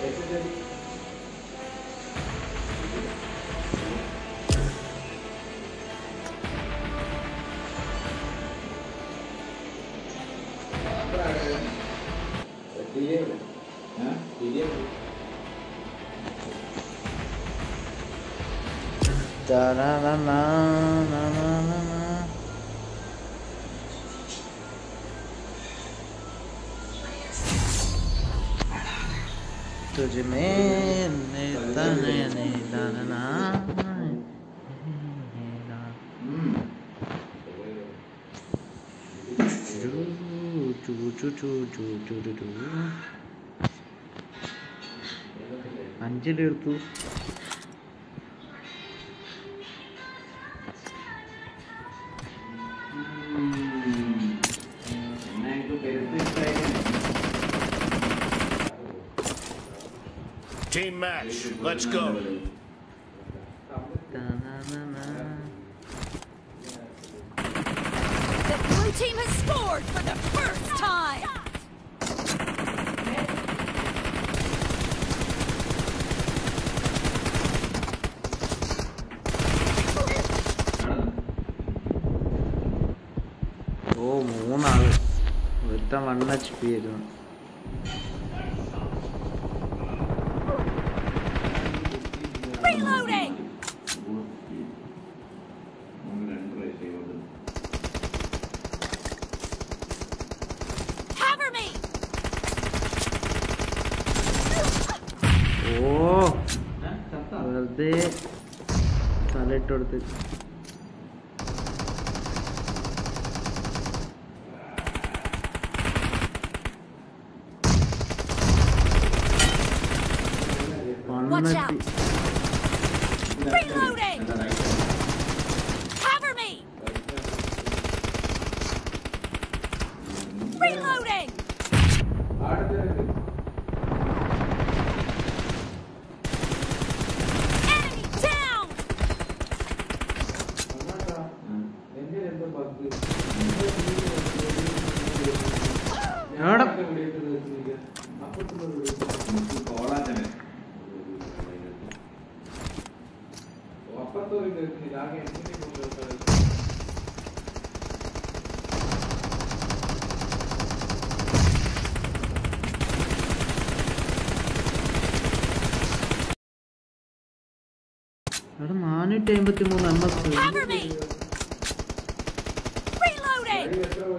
तुझ में तने दाना അഞ്ചിലെടുത്തു Team match. Let's go. The blue team has scored for the first time! ഓ മൂന്നാള് ഒരുത്തൻ വൺ എച്ച് പി ആയിരുന്നു Reloading! Cover me! ഓ വെറുതെ തലയിട്ട് കൊടുത്ത് Watch out! Reloading! Cover me! Reloading! Enemy down! എവിടെ എവിടെ നാനൂറ്റി അമ്പത്തി മൂന്ന് M S Cover me! Reloading!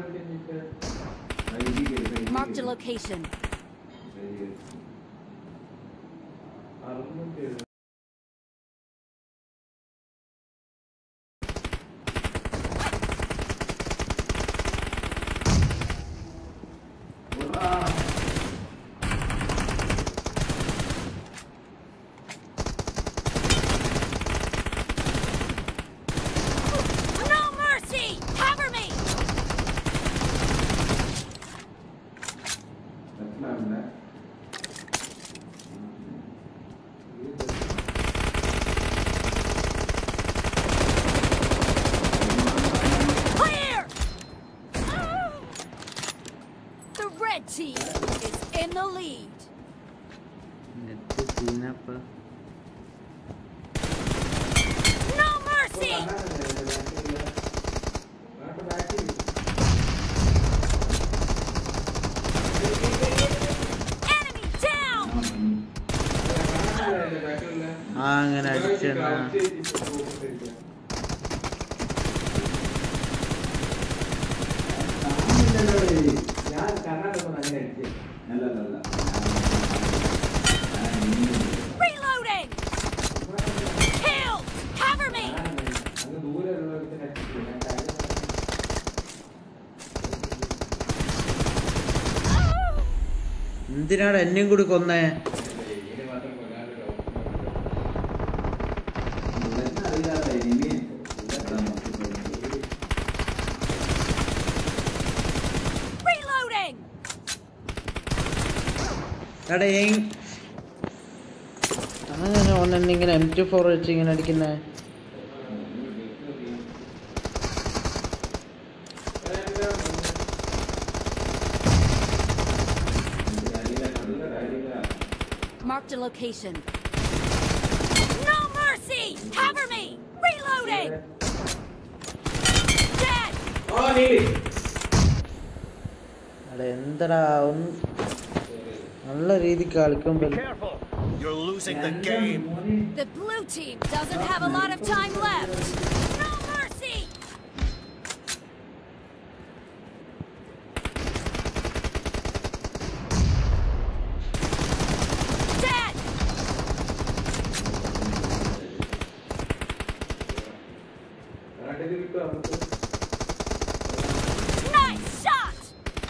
Marked a location. No mercy! Cover me! Clear! The red team is in the lead. നെറ്റ് സീനപ്പ No mercy! Enemy down! ആ അങ്ങനെ അടിച്ചെന്നാ ഞാൻ കർണാടക അങ്ങനെ അടിച്ചേ Reloading! Kill! Cover me! അങ്ങ് ദൂരെ ഉള്ളവർക്ക് അടിച്ചിട്ടില്ല ഞാൻ കാര്യം എന്തിനാണ് എന്നെയും കൂടി കൊന്നേ ഇതിനെ മാത്രം കൊല്ലാനൊരു Reloading! എടാ ഏ- അങ്ങനെ ഓനെന്നിങ്ങനെ എം ടി ഫോർ വെച്ച് ഇങ്ങനെ അടിക്കുന്നേ Marked a location. No mercy! Cover me! Reloading! Dead! ഓ നീലി എടാ എന്തടാ ഒന്ന് നല്ല രീതിക്ക് കളിക്കുമ്പോൾ Careful! You're losing the game. The blue team doesn't have a lot of time left. No mercy! Dead! രണ്ടിന് കിട്ടും നമുക്ക് Nice shot!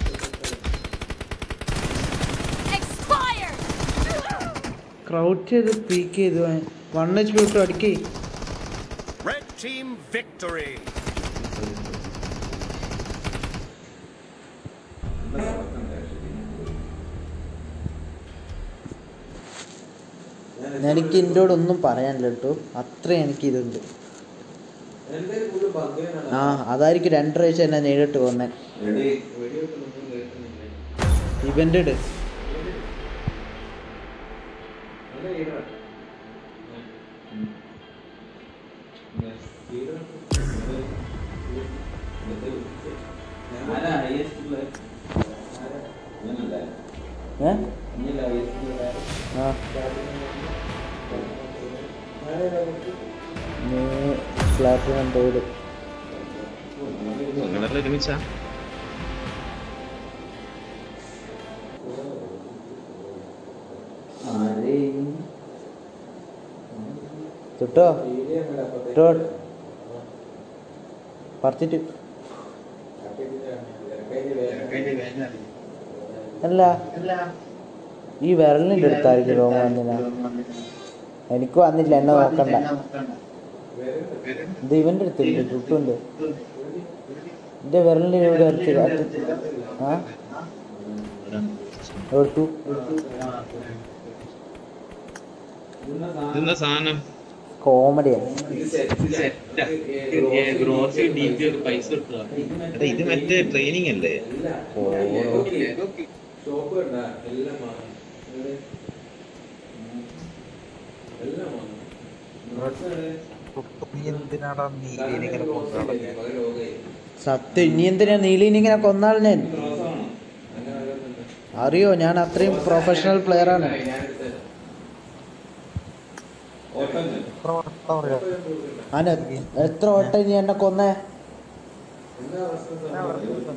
Expired! ക്രൗഡ് ചെയ്ത് പീക്ക് ചെയ്ത് വൺ എച്ച് പി വിട്ടു അടിക്കേ Red team victory. എനിക്ക് എന്നോട് ഒന്നും പറയാനില്ല കേട്ടോ അത്രയും എനിക്ക് ഇതുണ്ട് എന്റെ കൂടുതൽ ബഗ്ഗിനാണ് ആ അതായിരിക്കും രണ്ടര വയസ്സ് എന്നെ നേരിട്ട് വന്നേ വെടിവെപ്പ് നമുക്ക് കേൾക്കുന്നില്ല ഇവന്റ് ഇട് നല്ല ഈടാ ആരാ highest player? ഇവനല്ലേ? ഏ നീയല്ലേ highest player? ആ നീ പ്ലാറ്റിനം തോട് നിങ്ങളെല്ലാം ഒരുമിച്ചാ ആരേ? തൊട്ടോ ട്ടോ പറിച്ചിട്ട് അല്ല ഈ വിരലിൻ്റെ അടുത്തായിരിക്കും രോഗം വന്നില്ല എനിക്ക് വന്നില്ല എന്നെ നോക്കണ്ട ഇത് ഇവന്റെ അടുത്തുണ്ട് ചുട്ടുണ്ട് എന്റെ വിരലിന്റെ ഇവിടെ അടുത്ത് അറ്റത്ത് ആ എടുത്തു ഇതെന്താ സാധനം കോമഡിയാണ് ഗ്രോസറി ഡി പി ഒക്കെ പൈസ കിട്ടുക ഇത് മറ്റേ ട്രെയിനിങ് അല്ലേ ഷോപ്പ് കണ്ട എല്ലാം വാങ്ങി ഇവിടെ എല്ലാം വാങ്ങി എന്തിനാടാ നീ ഇങ്ങനെ സത്യം ഇനി എന്തിനാ നീലിനെ ഇങ്ങനെ കൊന്നാൾ ഞാൻ അങ്ങനെ ഓരോന്നുണ്ട് അറിയോ ഞാൻ അത്രയും പ്രൊഫഷണൽ പ്ലെയർ ആണ് ഞാൻ എത്ര വട്ടം നീ എന്നെ കൊന്നേ എന്താ അവസ്ഥ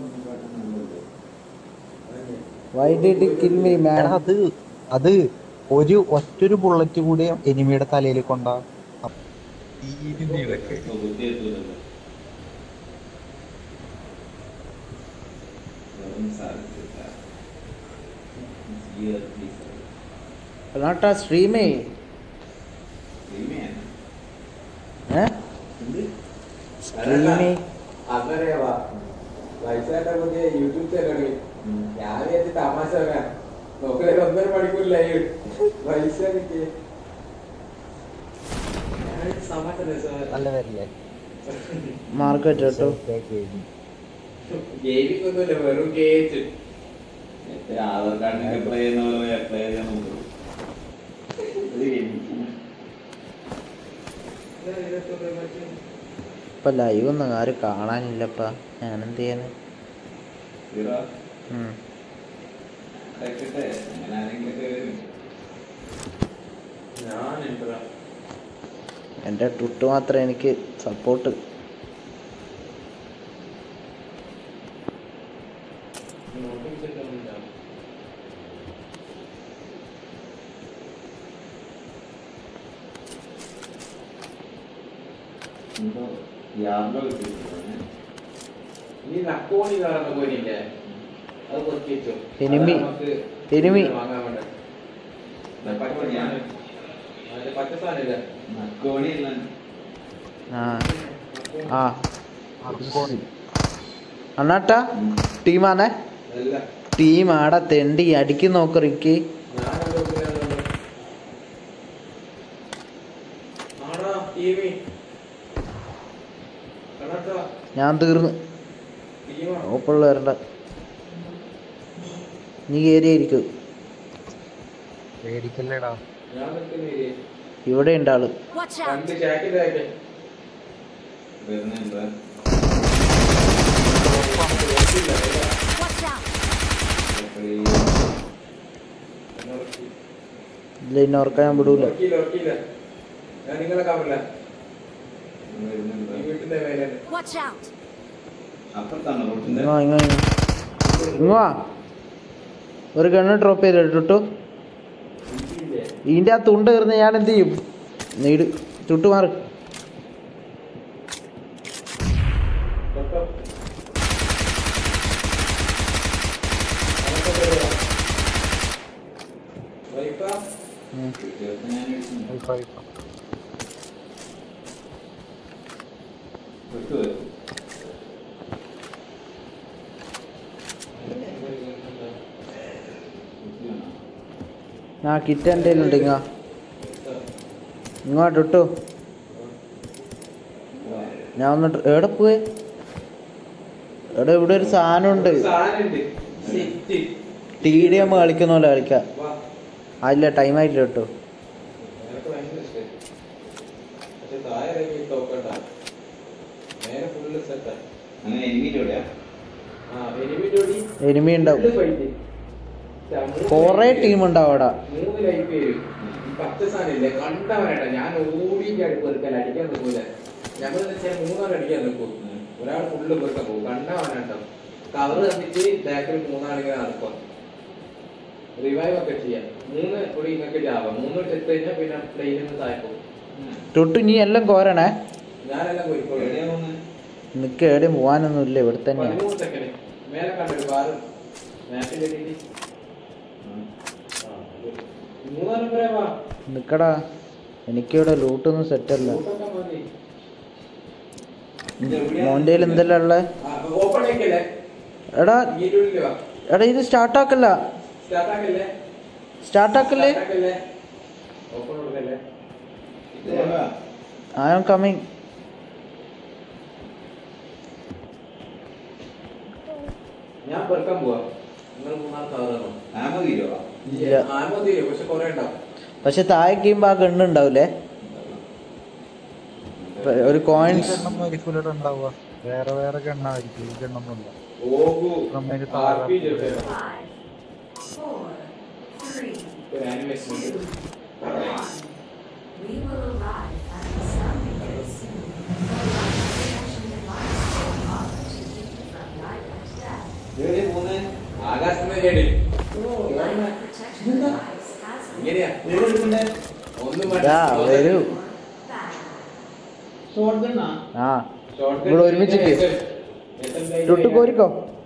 why did kill me man എടാ അത് അത് ഒരു ഒറ്റൊരു ബുള്ളറ്റ് കൂടി എനിമിയുടെ തലയിൽ കൊണ്ട നാട്ടാ സ്ട്രീമേ ഏ സ്ട്രീമേ അതറിയാവാ വയസ്സായിട്ട പുതിയ യൂട്യൂബ് ചാനൽ ഞാൻ വിചാരിച്ചു തമാശ വെക്കാൻ നോക്കലേ ഒന്നര മണിക്കൂർ ലൈവ് പൈസ കിട്ടിയ തമാശ നല്ല വരില്ലേ മാർക്കറ്റ് കേട്ടോ ഗെയിമിംഗ് ഒന്നുമില്ല വെറും കേറ്റ് ആധാർ കാർഡിന്റെ അപ്ലൈ ചെയ്യുന്ന പോലെ അപ്ലൈ ചെയ്യാൻ നോക്കും ഇപ്പൊ ലൈവ് ഒന്നും ആരും കാണാനില്ലപ്പാ ഞാൻ എന്ത് ചെയ്യാന് ഉം. അങ്ങനെ ആരെങ്കിലൊക്കെ വരും ഞാൻ എന്താ എൻ്റെ ട്വിറ്റ് മാത്രം എനിക്ക് സപ്പോർട്ട് എന്തോ യാർഡോ കിട്ടിയിട്ടുണ്ട് നീ നക്കോണി കാണുന്ന പോലില്ലേ അത് പൊക്കി വെച്ചോ എനിമി. അത് നമുക്ക് എനിമി. വാങ്ങാൻ വേണ്ട പച്ച സാധനം. അതിന്റെ പച്ച സാധനം നക്കോണി അല്ല ആ ആ അണ്ണാട്ടാ ടീമാണേ അല്ല ടീം ആടെ തെണ്ടി അടിക്ക് നോക്ക് റിക്ക് ഞാനത് നോക്കില്ലാന്നുണ്ട്. ആടാ ടീമി കണക്കാ ഞാൻ തീർന്ന് ടീമാ ഓപ്പുള്ള വരണ്ട നീ കയറിയായിരിക്കും പേടിക്കല്ലേടാ ഞാൻ നിൽക്കുന്നില്ലേ ഇവിടെ ഉണ്ട് ആള് Watch out! രണ്ട് ഷാക്കിന്റെ ബാക്കിൽ വരുന്നുണ്ട് Watch out! ഇല്ല ഇന്നെ ഓർക്കാൻ ഞാൻ വിടൂല ഉറക്കിയില്ല ഉറക്കിയില്ല ഞാൻ നിങ്ങളെ കാമില്ല ഈ വരുന്നുണ്ട് വീട്ടിന്റെ മേലെ Watch out! അപ്പുറത്താണ് റോട്ടിന്റെ ഇങ്ങോ ഇങ്ങോ ഇങ്ങോ. ഇങ്ങോ വാ. ഒരു ഗണ്ണ് ഡ്രോപ്പ് ചെയ്ത് ഇട്ടു ഇതിന്റെ ആ തുണ്ട് കയറുന്ന ഞാൻ എന്ത് ചെയ്യും നീട് ചുട്ടു മാറ് വൈഫാ ഉം. ഞാൻ ഇടുന്നു. ഇപ്പൊ ഇപ്പൊ. വിട്ടു വരും. ആ കിറ്റ് എൻ്റെ കയ്യിലുണ്ട് ഇങ്ങോ ഇങ്ങോട്ട് ഇട്ടു ഞാൻ ഒന്ന് ട്ട്- എവിടെ പോയി എവിടെ ഇവിടെ ഒരു സാധനം ഉണ്ട് സാധനമുണ്ട് സെറ്റ് ടി ഡി എം കളിക്കുന്ന പോലെ കളിക്കാം വാ അതില്ല ടൈം ആയിട്ടില്ല കേട്ടോ എനിക്ക് ഭയങ്കര ഇഷ്ടമായി പക്ഷെ താഴെ ഇറങ്ങി തോക്കണ്ട നേരെ ഫുള്ള് സെറ്റാ അങ്ങനെ എനിമിയിലൂടെയാ ആ എനിമി ജോഡി എനിമി ഉണ്ടാവും ഫുള്ള് ഫൈറ്റ് കൊറേ ടീം ഉണ്ടാവും അവിടെ മൂന്ന് ലൈഫ് വരും ഈ പച്ച സാധനമില്ലേ കണ്ടവനേട്ടാ ഞാൻ ഓടിയിട്ട് അടുപ്പ് വെറുക്കല്ല അടിക്കാൻ നിൽക്കൂല ഞങ്ങൾ വെച്ചാൽ മൂന്നാൾ അടിക്കാൻ നിൽക്കും ഒരാൾ ഫുള്ള് വെറുക്കാൻ പോകും കണ്ടവനാട്ടോ കവർ തന്നിട്ട് ബാക്കിൽ മൂന്നാളിങ്ങനെ നടക്കും റിവൈവ് ഒക്കെ ചെയ്യാം മൂന്ന് കൂടി ഇങ്ങക്ക് ചാവാം മൂന്ന് ചെത്ത് കഴിഞ്ഞാൽ പിന്നെ പ്ലെയിനിൽ നിന്ന് താഴ്ക്കും തൊട്ട് നീ എല്ലാം കോരണേ ഞാനെല്ലാം പോയിക്കോളൂ എവിടെയാ പോകുന്നത് നിനക്ക് എവിടെയും പോകാനൊന്നും ഇല്ല ഇവിടെ തന്നെ പതിമൂന്ന് സെക്കൻഡ് മേലെ കണ്ടൊരു കാറ് മാപ്പിൽ എത്തിയിട്ട് മൂന്നാം നമ്പറേ വാ നിക്കടാ എനിക്കിവിടെ ലൂട്ടൊന്നും സെറ്റല്ല റൂട്ടൊക്കെ മതി മോൻ്റെ എന്തെല്ലാം ഉള്ളത് ഓപ്പൺ ആക്കിയല്ലേ എടാ ഈരുള്ളിൽ വാ എടാ ഇത് സ്റ്റാർട്ടാക്കല്ല സ്റ്റാർട്ട് ആക്കല്ലേ സ്റ്റാർട്ടാക്കല്ലേ Start ആക്കല്ലേ ഓപ്പൺ കൊടുക്കല്ലേ ഇതെവിടെയാ? ഐ ആം കമ്മിങ് ഞാൻ പെറുക്കാൻ പോവാ നിങ്ങൾ മൂന്നാം സാധാരണ ആമ തീരുവാ ഇല്ല. ആമോ തീരും പക്ഷെ കുറെ ഉണ്ടാവും പക്ഷെ താഴെ കഴിയുമ്പോ ആ ഗണ്ണ് ഉണ്ടാവൂലേ ഇപ്പൊ ഒരു ഈ കോയിൻസ് ഗണ്ണൊന്നും ഒരിക്കലും ഇവിടെ ഉണ്ടാവുക വേറെ വേറെ ഗണ്ണായിരിക്കും ഈ ഗണ്ണൊന്നുമില്ല ഓഹു നമ്മൾക്ക് ആർ പി താഴെ ഒരു ആനിമേഷൻ ഉണ്ട് We will arrive at the sound soon. From life and death, ഇതെവിടെയാ പോകുന്നത്? ആകാശത്തിന് കേടി life protection device has been ഇങ്ങനെയാ എവിടെ എടുക്കണ്ടേ? ഒന്നും ഇതാ വരൂ back. ഷോട്ട് ഗണ്ണാ? ആ ഇവിടെ ഒരുമിച്ചിട്ട് തൊട്ട് കോരിക്കോ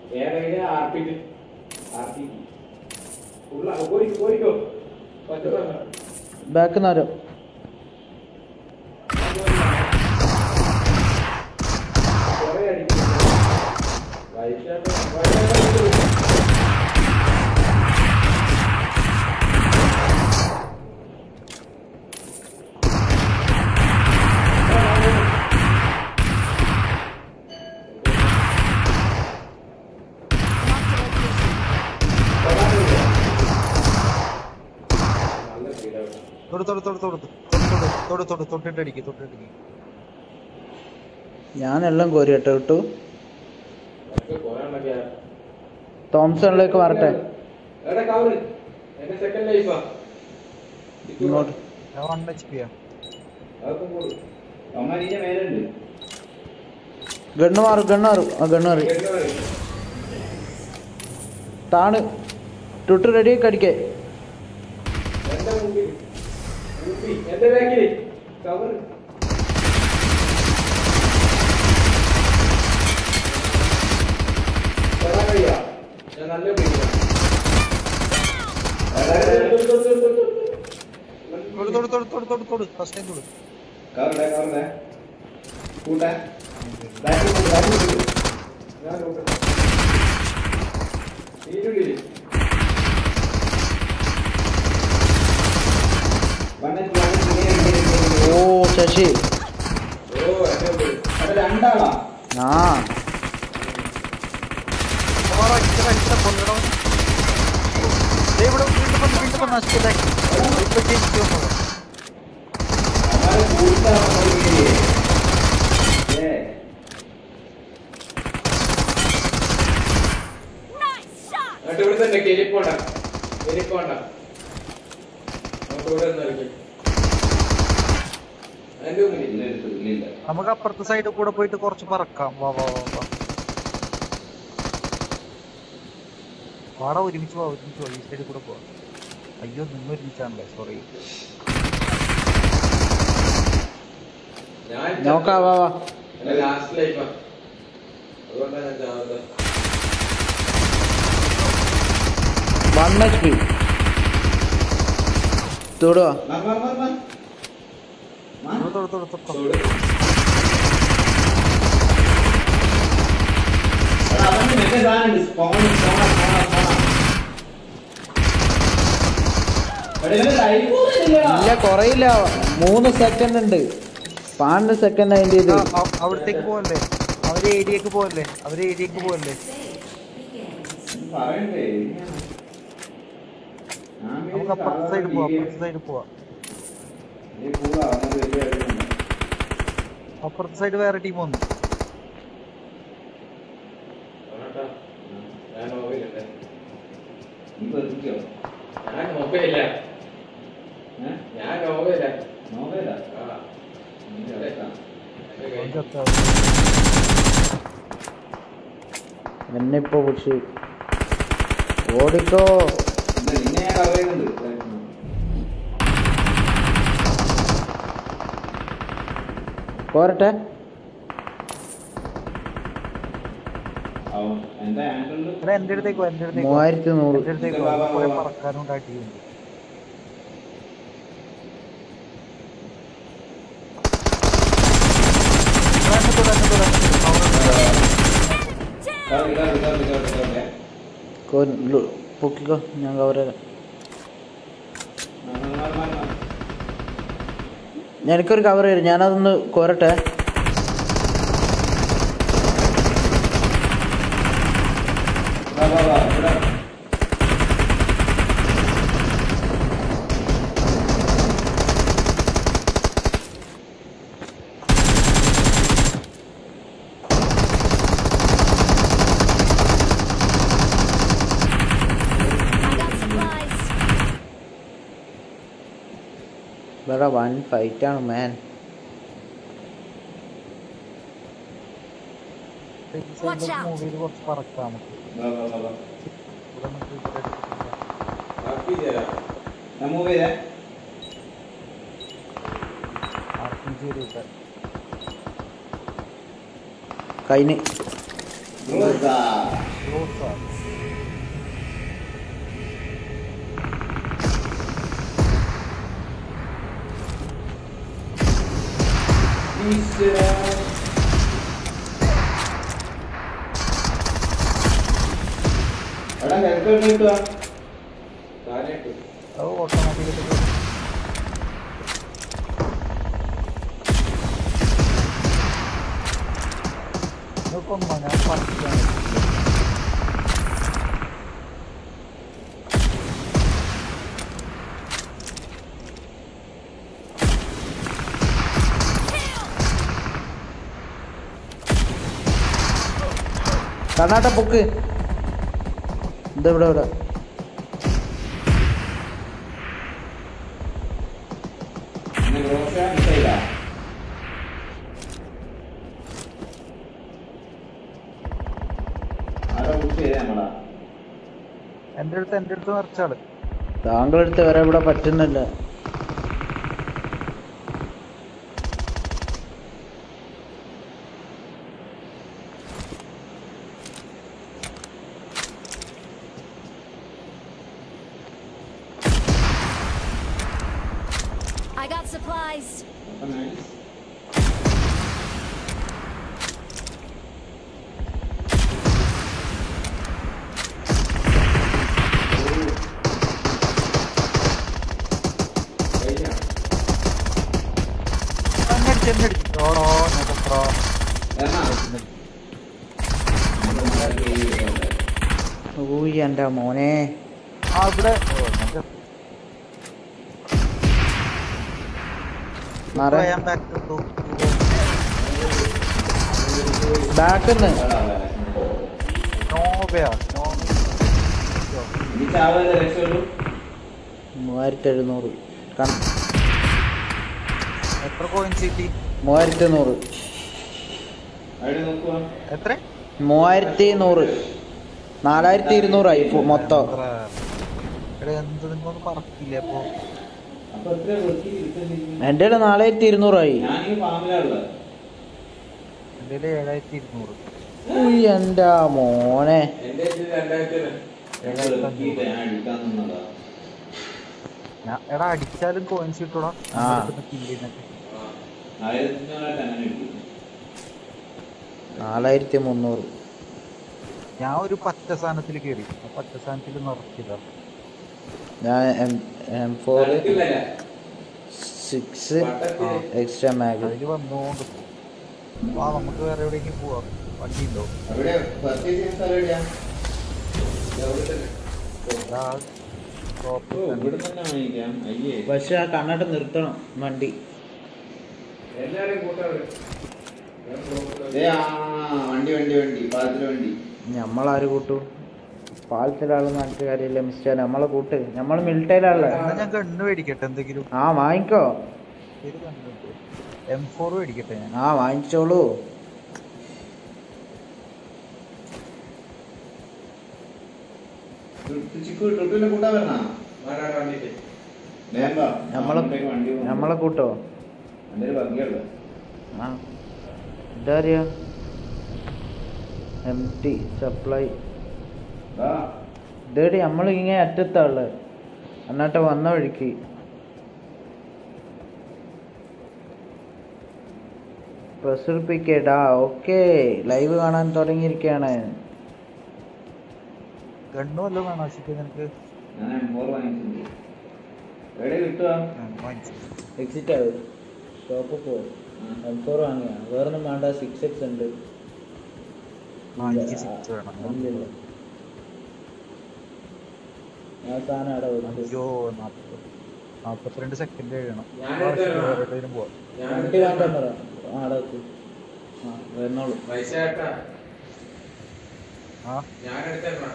കോരിക്കോ ബാക്ക് നാരോ തൊട് തൊട് തൊട് തൊട് തൊട് തൊട് തൊട് തൊട്ടിട്ടടിക്ക് തൊട്ടിട്ടടിക്ക് ഞാനെല്ലാം കോരി കേട്ടോ കിട്ടു തോംസണിലേക്ക് മാറട്ടെ സെക്കൻഡ് ലൈഫാ ഇങ്ങോട്ട് ഞാൻ വൺ എച്ച് പിയാ അതൊക്കെ കൂടും അവന്മാര് ഇതിന്റെ മേലുണ്ട്. ഗണ്ണ് മാറും ഗണ്ണ് മാറും ആ ഗണ്ണ് മാറി താണ് ടുട്ട് റെഡിയാക്കി അടിക്കേ എന്റെ മുമ്പിൽ ഊപ്പി. എന്റെ ബാക്കില് കവർ തൊടാൻ കഴിയാ ഞാൻ നല്ല പേടിയാ തൊട് തൊട് തൊട് തൊട് തൊട് തൊട് ഫസ്റ്റ് ടൈം തൊട് കവറിടെ, കവറിടെ. കൂട്ടാ. ബാക്കിൽ കൊണ്ട്, ബാക്കിൽ കൊണ്ട്. ഞാൻ നോക്കട്ടെ. ഈരുള്ളില്. വന്നിട്ട് വന്നിട്ട് ഇങ്ങനെ, ഇങ്ങനെ, ഇങ്ങനെ, ഓ ഇങ്ങനെ. ശശി ഓ എന്റെ മുമ്പിൽ. അവിടെ രണ്ടാളാ ആ കൊല്ലണം ഇവിടെ വീണ്ടും വന്നു വീണ്ടും വന്നു അശ്വതായി ഇപ്പൊ ജയിച്ചു വന്നത് അവന്മാരെ കൂട്ടാണ് നമ്മൾ ഇങ്ങനെ. ഏ, Nice shot! എന്നിട്ട് ഇവിടെ തന്നെ കെലിപ്പോണ്ട കെലിപ്പോണ്ട നമുക്ക് ഇവിടെ നിന്ന് കളിക്കും അതിന്റെ ഇല്ല, മുന്നിൽ എടുത്തു, ഇല്ല, ഇല്ല. നമുക്ക് അപ്പുറത്തെ സൈഡിൽ കൂടെ പോയിട്ട് കുറച്ച് പറക്കാം വാ വാ വാ വാ വാടാ ഒരുമിച്ച് പോവാ ഒരുമിച്ച് പോവാ ഈ സൈഡിൽ കൂടെ പോവാ അയ്യോ നിങ്ങൾ ഒരുമിച്ചാണല്ലേ സോറി ഞാൻ നോക്കാം വാ വാ എന്റെ ലാസ്റ്റ് ലൈഫാ അതുകൊണ്ടാണ് ഞാൻ ചാവുന്നത് വൺ എച്ച് പി തൊടുവാ മാർ, മാർ, മാർ, മാർ. മാർ. തൊടു തൊടു തൊടു ചൂട് എടാ, അവന്റെ മറ്റേ സാധനമുണ്ട്. spawn, spawn, spawn, spawn. എടാ, ഇവന്റെ life ഒന്നും ഇല്ലടാ. ഇല്ല കുറയില്ല മൂന്ന് സെക്കൻഡ് ഉണ്ട് പന്ത്രണ്ട് സെക്കൻഡ് അതിന്റെ ഇത് ആ, അ- അവിടത്തേക്ക് പോവല്ലേ അവര് ഏരിയക്ക് പോവല്ലേ അവര് ഏരിയക്ക് പോവല്ലേ പറയണ്ടേ ഞാൻ നമുക്ക് അപ്പുറത്തെ സൈഡ് പോവാം അപ്പുറത്തെ സൈഡ് പോവാം ഈ പൂള അവനത് വലിയ അറിവുണ്ട്. അപ്പുറത്തെ സൈഡ് വേറെ ടീം വന്നു പറഞ്ഞോട്ടാ. ഞാൻ മൊബൈലുണ്ട് നീ വെറുപ്പിക്കോ ഞാൻ മൊബൈലില്ല ഏ ഞാൻ മൊബൈലില്ല നോക്കല്ല ആ നിന്റെ അവസ്ഥ. എന്റെ കൈ. എന്നെ ഇപ്പൊ പിടിച്ച് ഓടിക്കോ ഇല്ല, നിന്നെ ഞാൻ കവർ ചെയ്യുന്നുണ്ട് പോരട്ടെ അവൻ എന്റെ ആംഗിളിൽ എടാ എന്റെ അടുത്തേക്ക് വാ, എന്റെ അടുത്തേക്ക് വാ. മൂവായിരത്തി നൂറ് എന്റെ അടുത്തേക്ക് വാ, ഇവിടെ കുറെ പറക്കാനും ഉണ്ടാക്കിയിട്ടുണ്ട് കൊ- ലു- പൊക്കിക്കോ ഞാൻ കവർ തരാം എനിക്കൊരു കവർ തരും ഞാനതൊന്ന് കോരട്ടെ I got supplies. ഇവിടെ വൺ ഫൈറ്റ് ആണ് മാൻ Watch out. മൂവിയിൽ കുറച്ച് പറക്കാം നമുക്ക് ഇവിടെ നമുക്ക് ഇവിടെ എടുത്തിട്ടില്ല. ബാക്കി തരാം ഞാൻ മൂവ് ചെയ്തേ RPG ഒരു കിട്ടാൻ. കൈന് റോസാ. Close ആ. ഈശ്വരാ. എടാ ഹെൽത്ത് എവിടെ കിട്ടുക താനായിട്ട് അത് ഓട്ടോമാറ്റിക്കലി കൊന്നോ ഞാൻ പഠിക്കാൻ കർണാടക പൊക്ക് ഇത് ഇവിടെ ഇവിടെ ഇന്ന് റോസ മിസൈലാ ആരോ പുഷ് ചെയ്തേ നമ്മളാ എന്റെ അടുത്ത് എന്റെ അടുത്ത് നിറച്ചാള് താങ്കളടുത്ത് വരെ ഇവിടെ പറ്റുന്നില്ല I got supplies. അപ്പൊ nice. കഴിഞ്ഞ എന്നെ അടിച്ച് എന്നെ അടിച്ച് ഓടോ ഞാൻ എത്ര എറണാ. ഊയ്യ എൻ്റെ മോനെ ആ ഇവിടെ ഓ, ഞാൻ ചത്തു. മാറാ I am back to two. ബാക്കിന്ന് No way. No. ഈ ചാവല്ലേ രക്ഷയുള്ളൂ മൂവായിരത്തി എഴുന്നൂറ് കൺ- എത്ര കോയിൻസ് കിട്ടി മൂവായിരത്തി നൂറ് അവിടെ നോക്കുക എത്ര മൂവായിരത്തി നൂറ് നാലായിരത്തി ഇരുന്നൂറായി ഫു- മൊത്തം എത്ര? എടാ എന്ത് നിങ്ങളൊന്നും പറക്കില്ലേ അപ്പൊ അപ്പൊ എത്ര വെറുതെ ഇരിക്കുന്നില്ല എൻ്റെ കയ്യിൽ നാലായിരത്തി ഇരുന്നൂറായി ഞാനീ ഫാമിലുള്ളത് എന്റെ ഏഴായിരത്തി ഇരുന്നൂറ് ഉയ് എൻ്റെ മോനെ എന്റെ ഇതിൽ രണ്ടായിരത്തി വെറുതെ ഞാൻ അടിക്കാൻ നിന്നതാ ഞാൻ എടാ അടിച്ചാലും കോയിൻസ് കിട്ടൂടാ ആ. കില്ലിനൊക്കെ ആയിരത്തി അഞ്ഞൂറായിട്ട് അങ്ങനെ കിട്ടി നാലായിരത്തി മുന്നൂറ് ഞാൻ ഒരു പച്ച സാധനത്തിൽ കയറി ആ പച്ച സാധനത്തിൽ നിറച്ചില്ല ഞാൻ എം എം ഫോർ നടക്കില്ലല്ലേ? സിക്സ് വട്ടത്തില്. എക്സ്ട്രാ മാഗ് അതില് വന്നുകൊണ്ട് ആ നമുക്ക് വേറെ എവിടെയെങ്കിലും പോവാം വണ്ടി ഉണ്ടോ അവിടെ പർച്ചേസ് ചെയ്യുന്ന സ്ഥലം എവിടെയാ അവിടെ തന്നെ. എടാ ഓ ഷോപ്പ് ഇവിടെ തന്നെ വാങ്ങിക്കാം അയ്യേ പക്ഷെ ആ കണ്ണാട്ട് നിർത്തണം വണ്ടി എല്ലാരെയും കൂട്ടാറ് ഞാൻ ബ്ലോക്കിൽ ദേ, ആ വണ്ടി വണ്ടി വണ്ടി പാലത്തിലെ വണ്ടി നമ്മളാര് കൂട്ടു പാലത്തിലാളെന്ന് പറഞ്ഞിട്ട് കാര്യമില്ല മിസ്റ്റർ നമ്മളെ കൂട്ട് നമ്മൾ മിലിറ്ററിയിലാളെ എന്നാ ഞാൻ ഗണ്ണ് മേടിക്കട്ടെ എന്തെങ്കിലും ആ വാങ്ങിക്കോ ഒരു ഗണ്ണുണ്ട് എം ഫോർ മേടിക്കട്ടെ ഞാൻ ആ വാങ്ങിച്ചോളൂ ചിക്കു ടുട്ടുവിനെ കൂട്ടാൻ വരണ ആരാണ് വണ്ടിയിട്ട് നമ്മളെ വണ്ടി നമ്മളെ കൂട്ടോ എന്റെ ഭംഗിയുള്ള ആ എന്താ അറിയാ എം ടി സപ്ലൈ ഇതേടി നമ്മൾ ഇങ്ങനെ അറ്റത്താള് എന്നിട്ട് വന്ന വഴിക്ക് പ്രസരിപ്പിക്കേടാ ഓക്കെ ലൈവ് കാണാൻ തുടങ്ങിയിരിക്കുകയാണ് ഗണ്ണും വല്ലതും വേണം ആശിക്ക് നിനക്ക് ഞാൻ എം ഫോർ വാങ്ങിച്ചിട്ടുണ്ട് എവിടെ കിട്ടുക ആ, വാങ്ങിച്ചു എക്സിറ്റ് ആവും ഷോപ്പ് പോ എം ഫോർ വാങ്ങിയ വേറൊന്നും വേണ്ട സിക്സ് എക്സ് ഉണ്ട് ആ എനിക്ക് സിക്സ് വേണം ഇല്ലില്ല. ആ സാധനം അവിടെ വെച്ചു അയ്യോ നാപ്പത് നാപ്പത്തിരണ്ട് സെക്കൻഡ് കഴിയണം ഞാൻ എടുത്തരാം. എവിടെയും പോവാം ഞാൻ വണ്ടി മാറ്റാൻ പറ ആ അവിടെ വെക്ക് ആ വരുന്നോളൂ വൈശാട്ടാ ആ ഞാൻ എടുത്തരണ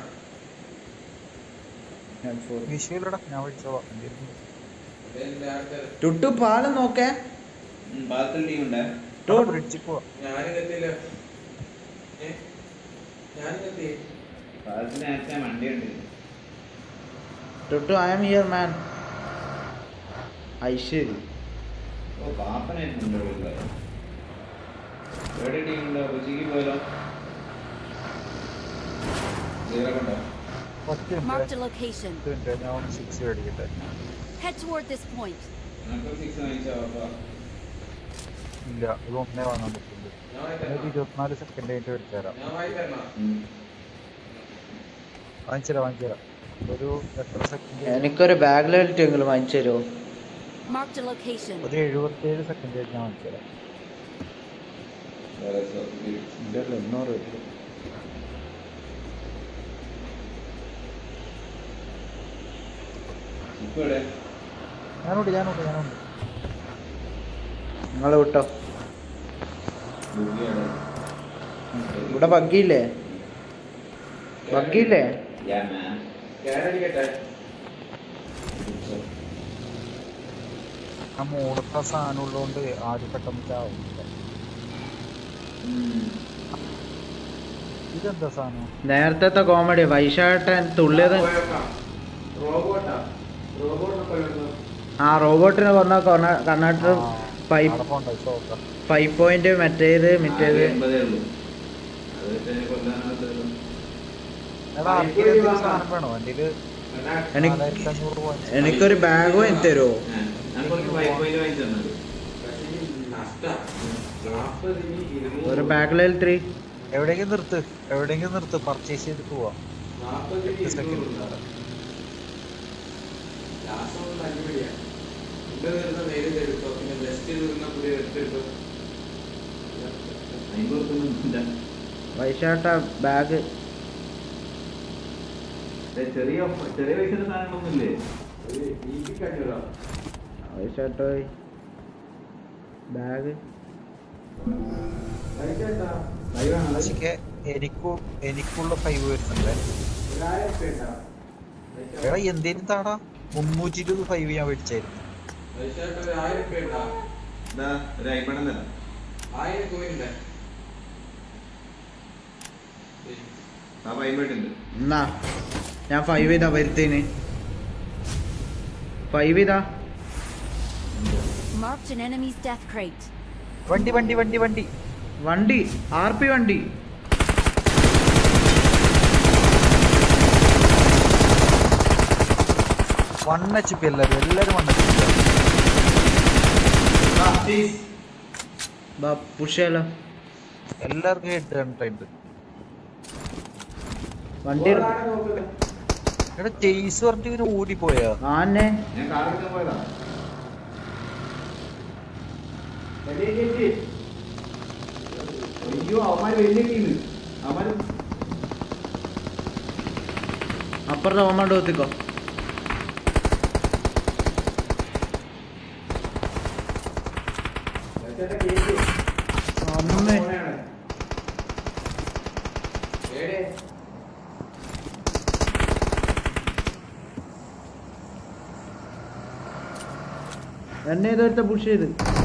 എം ഫോർ വിഷയമില്ലടാ ഞാൻ വിളിച്ചോളാം എന്തെങ്കിലും ടുട്ടു പാലം നോക്കേ പാലത്തിൽ ടീം ഉണ്ടേ ബ്രിഡ്ജിൽ പോവാം ഞാനും എത്തില്ല ഏ? ഞാനും എത്തി പാലത്തിന് നേരത്തെ വണ്ടി ഉണ്ട് ടുട്ടു ഐ എം ഹിയർ മാൻ ഐശ്വരി ഓ പാപ്പനായിട്ടുണ്ട് ഇവിടെ എവിടെ ടീം ഉണ്ടോ ഉച്ചയ്ക്ക് പോയാലോ സീറോ ഉണ്ടോ പത്ത് Marked മിനിറ്റ് a location. പത്ത് മിനിറ്റ് ഞാൻ ഒന്ന് സിക്സ് മേടിക്കട്ടെ Head toward this point. നമുക്ക് സിക്സ് വാങ്ങിച്ചോ അപ്പൊ ഇല്ല ഇത് ഒന്നേ വാങ്ങാൻ പറ്റുള്ളൂ ഞാൻ ഒരു വാങ്ങിത്തരണ ഇരുപത്തിനാല് സെക്കൻഡ് കഴിഞ്ഞിട്ട് മേടിച്ചു തരാം ഞാൻ വാങ്ങിത്തരണ വാങ്ങിച്ചുതരാം വാങ്ങിച്ചുതരാം ഒരു എത്ര സെക്കൻഡ് എനിക്കൊരു ബാഗ് ലെവലിറ്റ് എങ്കിലും വാങ്ങിച്ചു തരുമോ Marked a location. ഒരു എഴുപത്തേഴ് സെക്കൻഡ് കഴിഞ്ഞ് ഞാൻ വാങ്ങിച്ചുതരാം വേറെ സോ- എൻ്റെ എണ്ണൂറ് ഇപ്പൊ എവിടെ ഞാനുണ്ട് ഞാനുണ്ട് ഞാനുണ്ട് നിങ്ങൾ വിട്ടോ ബുദ്ധി എവിടെ? ഇവിടെ ബഗ്ഗിയില്ലേ ബഗ്ഗിയില്ലേ Yeah, man. ഞാനടിക്കട്ടെ ആ മൂടത്തെ സാധനം ഉള്ളതുകൊണ്ട് ആദ്യം പെട്ടെന്ന് ചാവില്ല ഉം. ഇതെന്താ സാധനം നേരത്തെ കോമഡി വൈശാട്ടൻ തുള്ളിയത് റോബോട്ടാ റോബോട്ട് കൊല്ലുന്നു ആ റോബോട്ടിനെ കൊന്ന കർണാടക ഫൈവ് അവിടെ പോണ്ട ഷോക്ക ഫൈവ് പോയിന്റ് മറ്റേത് മറ്റേത് ആകെ എൺപതേ ഉള്ളൂ. അത് വെച്ച് കൊല്ലാനാകത്തുള്ളൂ. എടാ ആർക്കും എന്തെങ്കിലും സാധനം വേണോ വണ്ടിയില് എനിക്ക് നാലായിരത്തി അഞ്ഞൂറ് രൂപ വാങ്ങിച്ചു. എനിക്കൊരു ബാഗ് വാങ്ങി തരുമോ ആ, ഞാൻ കുറച്ച് five point വാങ്ങിച്ചു തന്നത്. ഒരു ബാഗ് ലെവൽ ത്രീ എവിടെയെങ്കിലും നിർത്ത് എവിടെയെങ്കിലും നിർത്ത് പർച്ചേസ് ചെയ്തിട്ട് പോവാം അമ്പത് ഉറുപ്പിക ഒന്നും ഇല്ല. വൈശാട്ട ബാഗ് ഏ, ചെറിയ ചെറിയ പൈസയുടെ സാധനങ്ങളൊന്നും ഇല്ലേ വൈശാട്ടോ ബാഗ് പക്ഷേ എനിക്കും എനിക്കുള്ള ഫൈവ് വരുന്നുണ്ട് എടാ എന്തേലും താടാ മുന്നൂറ്റി ഇരുപത് ഫൈവ് ഞാൻ മേടിച്ചായിരുന്നു ഇതാ ഒരു അയ്മ്പണം തരാം ആയിരം കോയിനുണ്ട് ആ പൈമ്പട്ടുണ്ട് എന്നാ ഞാൻ ഫൈവ് ചെയ്താ വരുത്തേന് ഫൈവ് ചെയ്താ Marked an enemy's death crate. വണ്ടി വണ്ടി വണ്ടി വണ്ടി വണ്ടി ആർ പി വണ്ടി വൺ എച്ച് പി എല്ലാവരും എല്ലാവരും വൺ എച്ച് പി ബാ പുഷ് ചെയ്യാലോ എല്ലാവർക്കും ഹെഡ് കണ്ടിട്ടുണ്ട് വണ്ടി എടു- എടാ ചേസ് പറഞ്ഞിട്ട് ഇവര് ഓടിപ്പോയാ ആന്നെ ഞാൻ കാർ എടുക്കാൻ പോയതാ അയ്യോ അവന്മാര് വലിയ ടീം അവന്മാര് അപ്പുറത്തെ ഓമാണ്ട് ഒത്തിക്കോ അമ്മേ എന്നെ ഇതൊരുത്ത പുഷ് ചെയ്ത്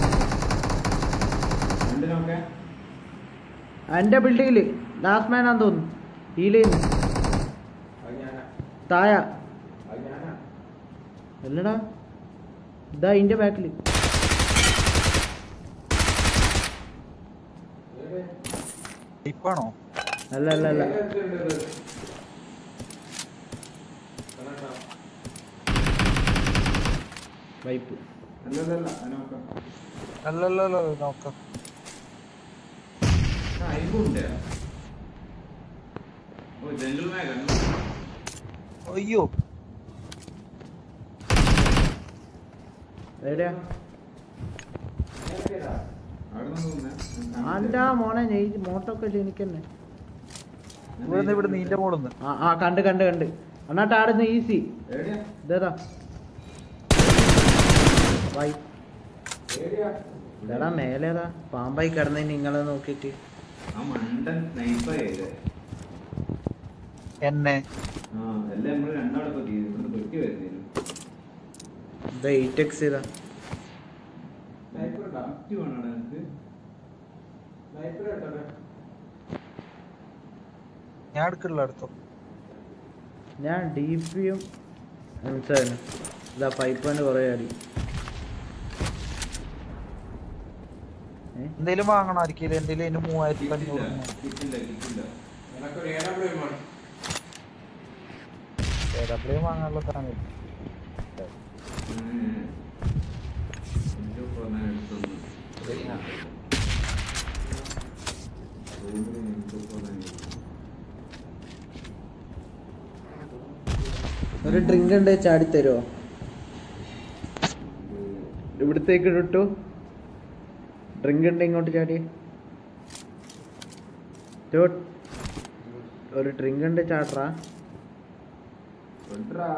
രണ്ടിനൊക്കെ എന്റെ ബിൽഡിങ്ങില് ലാസ്റ്റ് മാൻ ആന്ന് തോന്നുന്നു ഹീലേന്ന് തായ അല്ലടാ ഇതാ ഇന്റെ ബാക്കില് ഇപ്പാണോ അല്ല അല്ല അല്ല വൈപ്പ് അല്ലല്ല അതിനൊക്കെ അല്ലല്ലോ നോക്കാം അയ്മ്പുണ്ട് ഓ ജംഗിൾ മാഗൻ അയ്യോ എവിടെയാ അവിടെ നിന്ന് തോന്നുന്നേ ആണ്ടാ മോനെ നെയ് മോട്ടൊക്കെ എനിക്ക് തന്നെ ഇവിടുന്ന് ഇവിടുന്ന് നിന്റെ മോളിന്ന് ആ ആ കണ്ട് കണ്ട് കണ്ട് എന്നിട്ട് ആടുന്ന് ഈസി എവിടെയാ ഇതേതാ വൈ ഇതാടാ മേലേതാ പാമ്പായി കിടന്നതിന് നിങ്ങളെ നോക്കിയിട്ട് ആ മണ്ടൻ നൈപ്പായത് എന്നെ ആ എല്ലാം നമ്മള് രണ്ടാളെ പറ്റി ഇവിടുന്ന് പെട്ടി വരുന്നേനു ഇതാ എയ്റ്റ് എക്സ് ഇതാ ആക്റ്റീവ് ആണോ നിനക്ക് ഞാൻ എടുക്കില്ല അടുത്തോ ഞാൻ ഡി പിയും എംസാനും ഇതാ ഫൈവ് പോയിന്റ് കുറേ അടി ഏ? എന്തേലും വാങ്ങണം ആയിരിക്കില്ല എന്തേലും അതിന് മൂവായിരത്തി കിട്ടില്ല അഞ്ഞൂറ് കിട്ടില്ല കിട്ടില്ല എനക്കൊരു ഏഴാം വേണം ഡബ്ല്യൂ വാങ്ങാനുള്ള സാധനം ഉം. എന്തോ പറഞ്ഞാ എടുത്തൊന്ന്. റൂമില് എന്തോ പറഞ്ഞാ എടുത്തു. ഒരു ഡ്രിങ്ക് ഉണ്ട് ചാടി തരുമോ ഇവിടത്തേക്ക് ഇട്ടു ഡ്രിങ്ക് ഉണ്ട് ഇങ്ങോട്ട് ചാടി ഡൂട്ട്, ഒരു ഡ്രിങ്ക് ഉണ്ട് ചാട്രാ കൊണ്ടുവരാ.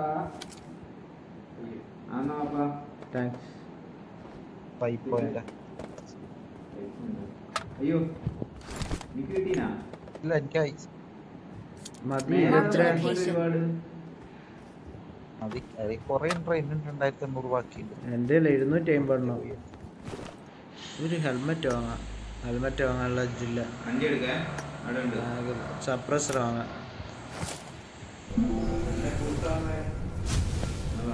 ആന്നാ പാപ്പാ. താങ്ക്സ് ഫൈവ് പോയിന്റ് അയ്യോ നിക്ക് കിട്ടീനാ ഇല്ല എനിക്കായി മതി മേലെ എത്ര location. ഒരുപാട് മതി അത് കുറെ ട്രെയിൻ രണ്ടായിരത്തി അഞ്ഞൂറ് ബാക്കിയുണ്ട് എൻ്റെ കയ്യിൽ എഴുന്നൂറ്റി അമ്പതെണ്ണോ ഒരു ഹെൽമെറ്റ് വാങ്ങാം ഹെൽമെറ്റ് വാങ്ങാനുള്ള ജില്ല വണ്ടി എടുക്കേ അവിടെ ഉണ്ട് സപ്രസർ വാങ്ങാം അതാ.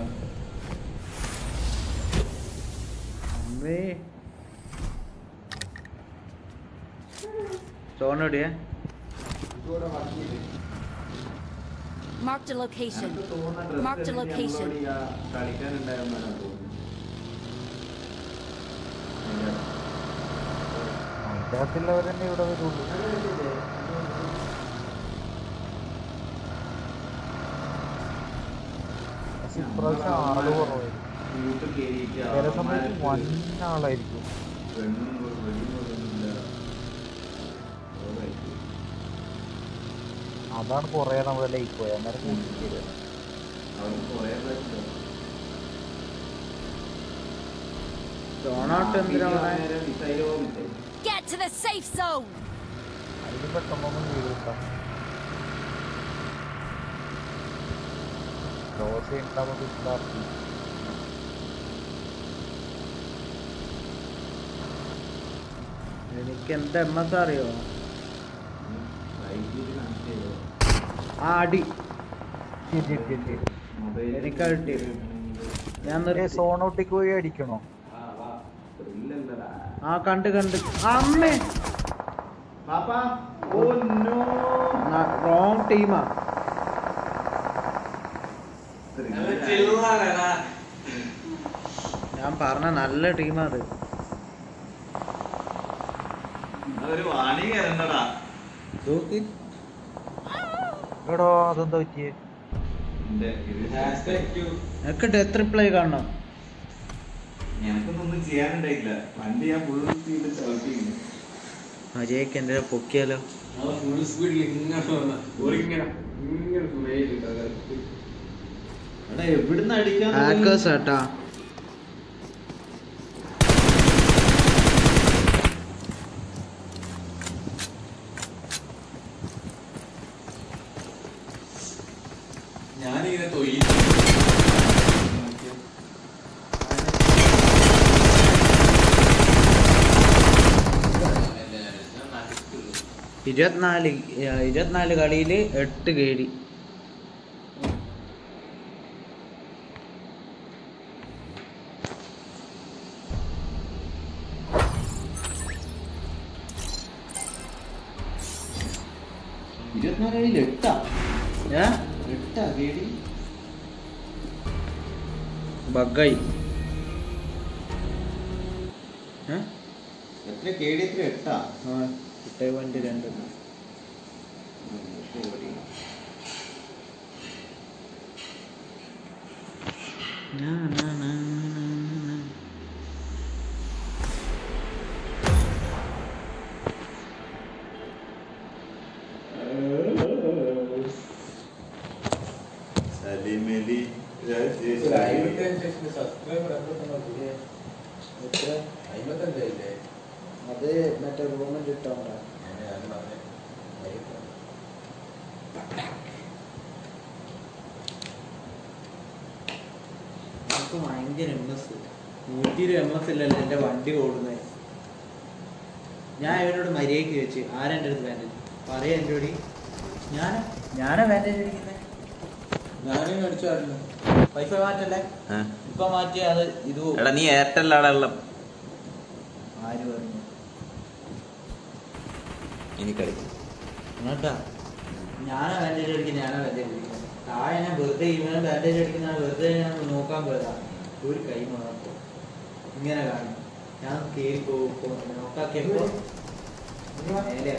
അമ്മേ സോണോടിയേ ഇതുകൂടെ ബാക്കിയില്ലേ Marked a location. എനിക്ക് തോന്നുന്ന dress Marked a എടുത്ത് location. നമ്മളോട് ഈ ആ കളിക്കാനുണ്ടായിരുന്നാണ് തോന്നുന്നു അതിന്റെ അതിന്റെ അകത്തുള്ളവരെന്നെ ഇവിടെ വരുള്ളൂ പക്ഷെ ഇപ്രാവശ്യം ആള് കുറവായിരിക്കും കൂട്ട് കേറിയിട്ട് ചില സമയത്ത് അവന്മാർക്ക് വൻ ആളായിരിക്കും പെണ്ണും കൊ- വെടിയും കൊള്ളുന്നില്ല. ഓളായിട്ട്. അതാണ് കുറെ നമ്മളെ ലൈഫ് പോയത് അന്നേരം കൂട്ടിട്ട് അവർക്ക് കുറേ പ്രാവശ്യം സോണോട്ട് എന്തിനാ അവിടെ? മിസൈലോ missile Get to the safe zone! അതിന് പെട്ടെന്നൊന്നും ചെയ്തിട്ടാ ദോശ ഉണ്ടാവുന്നത് ഇതാക്കി എനിക്ക് എന്താ എം എസ് അറിയോ വൈദ്യുതി കണക്ട് ചെയ്തോ ആ അടി ശരി ശരി ശരി ശരി മൊബൈൽ എനിക്ക് കിട്ടി. ഞാൻ ഏ നിർത്തി സോണോട്ടിക്ക് പോയി അടിക്കണോ വാ വാ ത്രില്ലല്ലടാ ആ കണ്ട് കണ്ട് അമ്മേ പാപ്പാ ഓ നോ റോങ് ടീമാ ഞാൻ പറഞ്ഞ നല്ല ടീമാ അത് ഒരു വാണി കയറണ്ടടാ നോക്ക് എടോ അതെന്താ പറ്റിയേ എനിക്ക് ഡെത്ത് റിപ്ലൈ കാണണം ഞങ്ങൾക്കൊന്നും ചെയ്യാനുണ്ടായില്ല വണ്ടി ഞാൻ ഫുൾ സ്പീഡിൽ ചവിട്ടിയിരുന്നു അജയ്ക്ക് എന്റെ പൊക്കിയാലോ ഫുൾ സ്പീഡിൽ ഇങ്ങോട്ട് വന്ന ഒരിങ്ങനെ ഇങ്ങനെ സുഖമായിട്ട് എടാ എവിടുന്ന് അടിക്കാൻ ഹാക്കേഴ്സ് ആട്ടാ ഞാനിങ്ങനെ തൊയ്യി ഇരുപത്തിനാല് ഏർ ഇരുപത്തിനാല് കളിയില് എട്ട് കേടി ഇരുപത്തിനാലിൽ എട്ടാ ഏ എട്ടാ കേടി ബഗ്ഗായി ഏ എത്ര കേടി എത്ര എട്ടാ ആ എട്ട് പോയിന്റ് രണ്ട് നാ, നാ, നാ, നാ, നാ. സലിമലി സബ്സ്ക്രൈബർ എത്ര? അമ്പത്തഞ്ചായില്ലേ അത് മറ്റേ റൂമിൽ ഇട്ടോണ്ടാ നമുക്ക് ഭയങ്കര എം എസ് നൂറ്റി ഇരുപത് എം എസ് ഇല്ലല്ലോ എന്റെ വണ്ടി ഓടുന്നത് ഞാൻ ഇവനോട് മര്യാദക്ക് വെച്ച് ആരാ എൻ്റെ അടുത്ത് ബാൻഡേജ് പറയാ എൻ്റെ കൂടി ഞാനാ ഞാനാ ബാൻഡേജ് അടിക്കുന്നത് ഞാനും മേടിച്ചായിരുന്നു വൈഫൈ മാറ്റല്ലേ ഇപ്പൊ മാറ്റിയ അത് ഇത് പോകും. എടാ നീ എയർടെൽ ആടാ ആര് പറഞ്ഞു ഇനി കളിക്കും എന്നിട്ടാ ഞാനാ ബാൻഡേജ് അടിക്കുന്നത് ഞാനാ ബാൻഡേജ് അടിക്കുന്നത് താഴെ ഞാൻ വെറുതെ ഇവനെ ബാൻഡേജ് അടിക്കുന്ന വെറുതെ ഞാൻ നോക്കാൻ പോയതാ ഒരു കൈ മാത്രം ഇങ്ങനെ കാണും ഞാൻ കേറി പോകും നോക്കാക്കിയപ്പോ നേരെ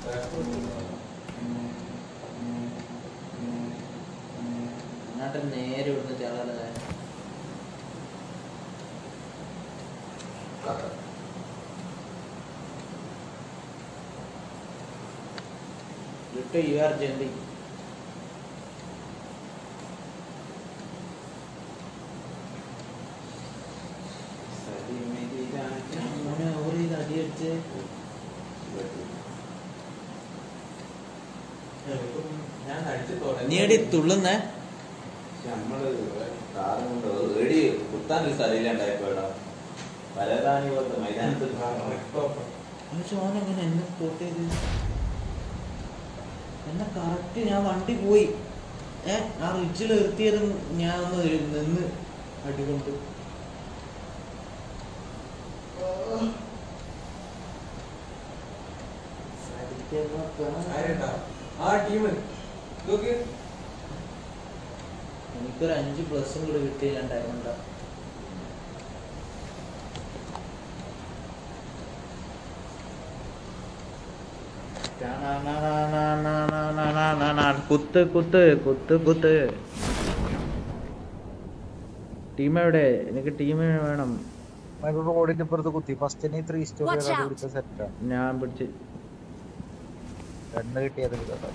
എന്നിട്ട് നേരെ ഇവിടുന്ന് ചളല ലിട്ട് യു ആർ ജെൻഡി മോനെ ഓവർ ചെയ്ത് അടിയടിച്ച് നീ എടി തുള്ളുന്നേ നമ്മള് കാറും കൊണ്ട് ഏടി കുത്താനൊരു സ്ഥലമില്ലാണ്ടായപ്പോടാ പലതാനി പോലത്തെ മൈതാനത്ത് പക്ഷെ ഓൻ എങ്ങനെ എന്നെ സ്പോട്ട് ചെയ്ത് എന്നെ കറക്റ്റ് ഞാൻ വണ്ടി പോയി ഏ ആ റിച്ചിൽ നിർത്തിയത് ഞാൻ ഒന്ന് നിന്ന് അടികൊണ്ട് ആ ടീം നോക്ക് എനിക്കൊരു അഞ്ച് പ്ലസും കൂടി കിട്ടിയില്ലാണ്ടായതുകൊണ്ടാ കുത്ത് കുത്ത് കുത്ത് കുത്ത് ടീം എവിടെ എനിക്ക് ടീം വേണം റോഡിന്റെ ഇപ്പുറത്ത് കുത്തി ഫസ്റ്റിന് ത്രീ Watch സ്റ്റോറി out. പിടിച്ച സെറ്റാണ് ഞാൻ പിടിച്ച് രണ്ട് കിട്ടിയത് കേട്ടോ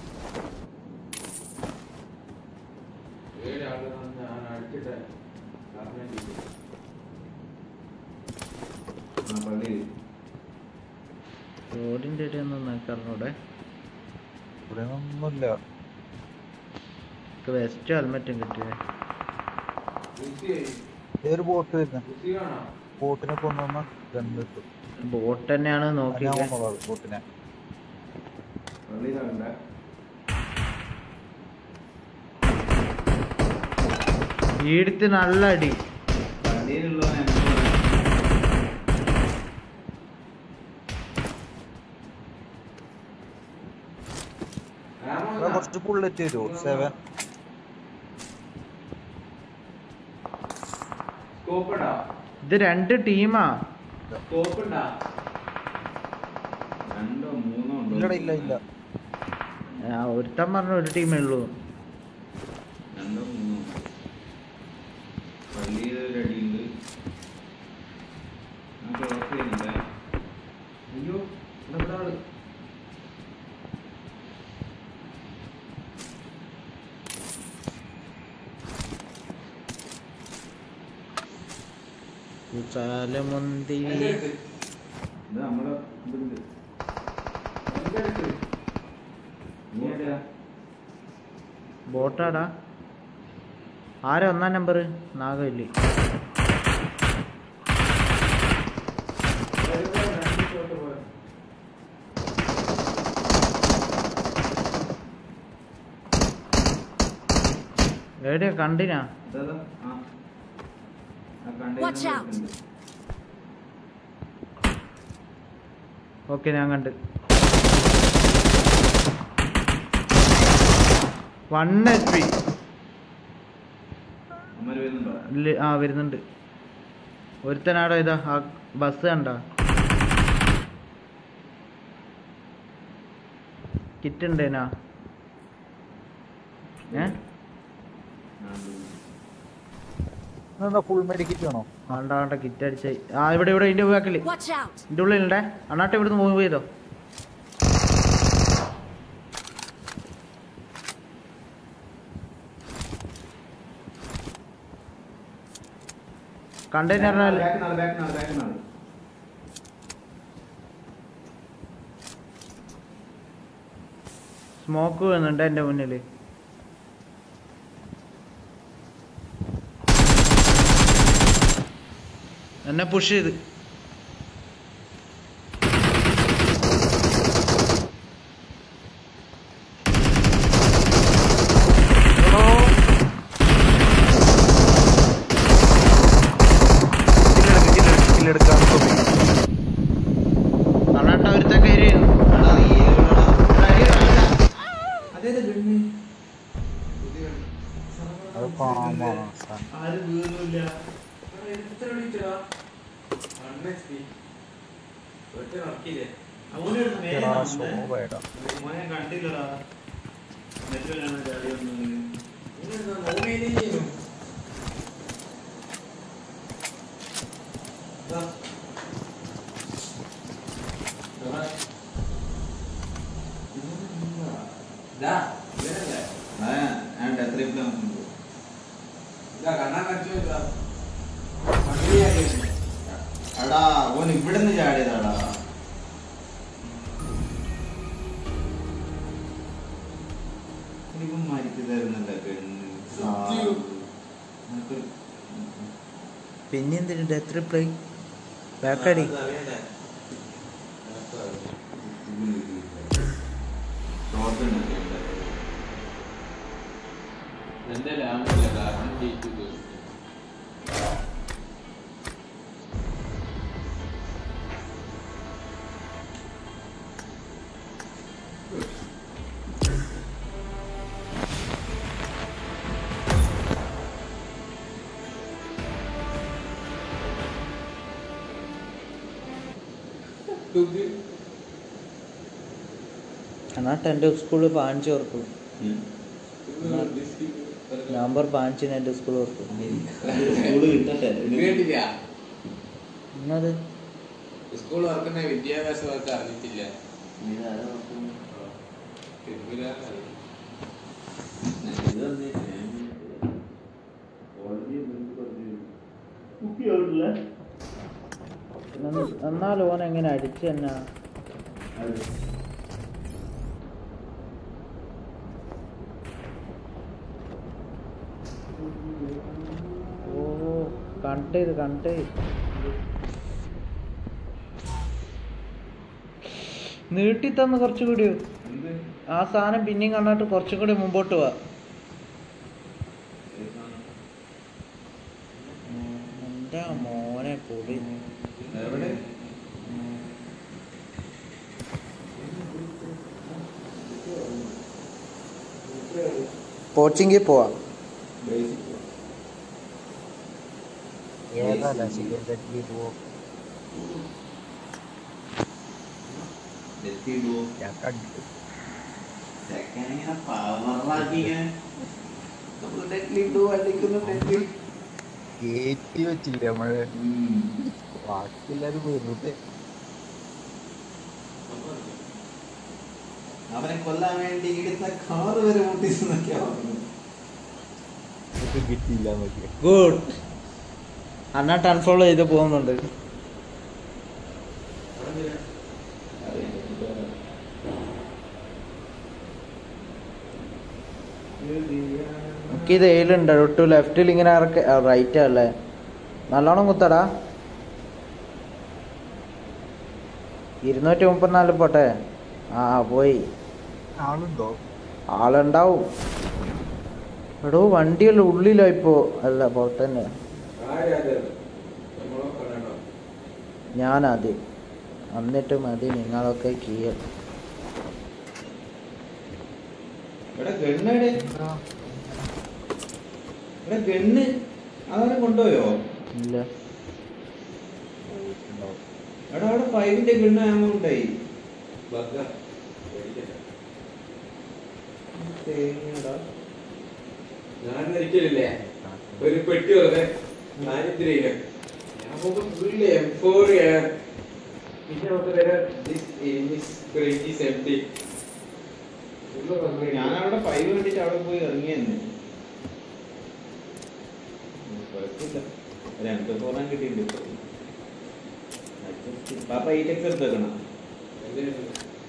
ഏഴ് ആളുകൾ ഞാൻ അടിച്ചിട്ട് വീടിൻ്റെ ഇടയൊന്നും നോക്കാറിനൂടെ ഇവിടെ ഒന്നുമില്ല വെസ്റ്റ് ഹെൽമെറ്റും കിട്ടിയേ ഏതൊരു ബോട്ട് വരുന്നത് ബോട്ടിനെ കൊണ്ടുവന്ന ഗണ്ണ് കിട്ടും ബോട്ട് തന്നെയാണ് അത് നോക്കി ഞാൻ കൊണ്ടുപോകാം ബോട്ടിനെ ഈടുത്ത് നല്ല അടി വണ്ടിയിലുള്ളവൻ ഇവിടെ കുറച്ച് ബുള്ളറ്റ് വരുമോ സെവൻ സ്കോപ്പുണ്ടോ ഇത് രണ്ട് ടീമാ സ്കോപ്പുണ്ടോ രണ്ടോ മൂന്നോ ഉണ്ടോ ഇല്ലടാ ഇല്ല ഇല്ല ആ, ഒരുത്തൻ പറഞ്ഞ ഒരു ടീമേ ഉള്ളൂ രണ്ടോ മൂന്നോ പള്ളിയിൽ ഒരു അടിയുണ്ട് ആ ക്ലോസ് ചെയ്യുന്നില്ല അയ്യോ ഇവിടെ ഇവിടെ ആള്. കുശാലമുന്തി എന്റെ അടുത്ത്. ഇത് നമ്മളെ ഇതുണ്ട് എന്റെ അടുത്ത്. നീ എവിടെയാ ബോട്ടാടാ ആരാ ഒന്നാം നമ്പർ നാഗവല്ലി വെറുതെ രണ്ട് shot പോയി. എവിടെയാ കണ്ടിനാ ഇതാ ആ ആ Watch കണ്ടെയ്നർ out. ഉണ്ട് ഓക്കെ ഞാൻ കണ്ട് വൺ എച്ച് പി അമ്മര് വരുന്നുണ്ടോ ആ വരുന്നുണ്ട് ഒരുത്തനാടോ ഇതാ ആ ബസ് കണ്ട കിറ്റ് ഉണ്ടേനാ ഏ എന്താ ഫുൾ മെഡിക്കറ്റ് വേണോ വേണ്ട വേണ്ട കിറ്റ് അടിച്ച ആ ഇവിടെ ഇവിടെ ഇതിന്റെ ബാക്കില് Watch out! ഇതിന്റെ ഉള്ളിലുണ്ടേ അണ്ണാട്ട് ഇവിടുന്ന് മൂവ് ചെയ്തോ കണ്ടെയ്നറിനാൽ ബാക്ക് നാളെ ബാക്ക് നാളെ ബാക്ക് നാളെ സ്മോക്ക് വരുന്നുണ്ട് എന്റെ മുന്നില് എന്നെ പുഷ് ചെയ്ത് കില്ലെടുക്കാൻ അണ്ണാട്ട ഒരുത്ത കയറി എടാ നീ എവിടെടാ അതേതാ ഗണ്ണ്? അത് പാമ്പാണ് സാധനം. ആരും വീഴുന്നില്ല എടാ, ഇത് എത്ര അടിച്ചെടാ? One HP. ഒറ്റ നടക്കില്ലേ? എടാ, ശോഭയെടാ. മോനെ കണ്ടില്ലടാ നെറ്റിലാണ് ചാടി വന്നത് ഇതെന്താ നോമേലി ചെയ്യുന്നു? ദാ. ദാ. ദാ, ഇവനല്ലേ? ആ ഞാൻ ഡെത്ത് റേപ്പിൽ വന്നിട്ടുണ്ട് ഇതാ, കണ്ണാൻ കടിച്ചു വെച്ചതാ. പട്ടിണിയാക്കിയത്. എടാ ഓൻ ഇവിടുന്ന് ചാടിയതാടാ ഇനിയിപ്പം മരിച്ചു തരുന്നില്ല പെണ്ണ് സത്യം. നിനക്ക് പിന്നെ എന്തിനു ഡെത്ത് റിപ്ലൈ ബാക്കടി അതറിയണ്ടേ? ഷോർട്ട് എന്റെ ലാഭമില്ല കാരണം ജയിച്ചു അണ്ണാട്ട എൻ്റെ സ്കൂളിൽ പാഞ്ച് ഓർക്കും നവംബർ പാഞ്ചിന് എൻ്റെ സ്കൂൾ ഓർക്കും സ്കൂള് കിട്ടട്ടെ കേട്ടില്ല എന്നത് സ്കൂൾ വർക്കുന്ന വിദ്യാഭ്യാസ വർക്ക് അറിഞ്ഞിട്ടില്ല എന്നാലും ഓൻ എങ്ങനെ അടിച്ചു എന്നാ ഓ കണ്ട് ഇത് കണ്ട് നീട്ടി തന്ന് കുറച്ചുകൂടി ആ സാധനം പിന്നെയും കണ്ടിട്ട് കുറച്ചും കൂടി മുമ്പോട്ട് പോവാ എന്റെ മോനെ പൊടി എവിടെ പോച്ചിങ്കി പോവാ ഏതല്ല സിഗരറ്റ് പോവോ എത്തിയിടുവോ ഞാൻ കണ്ടു ചെക്കനിങ്ങനെ പവറാക്കി ഇങ്ങനെ ഡെറ്റിലിട്ടു അടിക്കുന്നു ഡെറ്റിൽ കേറ്റി വെച്ചില്ല നമ്മള് ബാക്കിയെല്ലാരും വെറുതെ അവനെ കൊല്ലാൻ വേണ്ടി എടുത്ത കാറ് വരെ മുട്ടിച്ചെന്നൊക്കെയാ പറഞ്ഞത് ഇത് കിട്ടിയില്ല നോക്കിയ ഗുഡ് അന്നാട്ട് അൺഫോളോ ചെയ്ത് പോകുന്നുണ്ട് എനിക്ക് ഇത് ഏലുണ്ട് ഒട്ടു ലെഫ്റ്റിൽ ഇങ്ങനെ ഇറക്ക റൈറ്റ് അല്ലേ നല്ലോണം കുത്തടാ ഇരുന്നൂറ്റി മുപ്പത്തിനാല് പോട്ടെ ആ പോയി ആളുണ്ടോ ആളുണ്ടാവും എടോ വണ്ടിയല്ല ഉള്ളിലായിപ്പോ അല്ല പുറത്തന്നെ ഞാനത് എന്നിട്ട് മതി നിങ്ങളൊക്കെ കീഴ ഇവിടെ ഗണ്ണെവിടെ ഇവിടെ ഗണ്ണ് അവനെ കൊണ്ടുപോയോ ഇല്ല എടാ അവിടെ ഫൈവിന്റെ ഗണ്ണ് ആമോ ഉണ്ടായി തേങ്ങടാ ഞാൻ ഒരിക്കലില്ലേ ഒരു പെട്ടി വെറുതെ ദാരിദ്ര്യയില് ഞാൻ പോകുമ്പോ ഫുള്ള് എം ഫോർ പിന്നെ നമുക്ക് വരെ this is great is empty. Full complete. ഞാൻ അവിടെ ഫൈവ് കണ്ടിട്ട് അവിടെ പോയി ഇറങ്ങിയെന്ന് കുഴപ്പമില്ല ഒരു എം പി ഫോറാൻ കിട്ടിയിട്ടുണ്ട് പാപ്പ എയ്റ്റ് എക്സ് എടുത്തേക്കണം എന്തിനാ?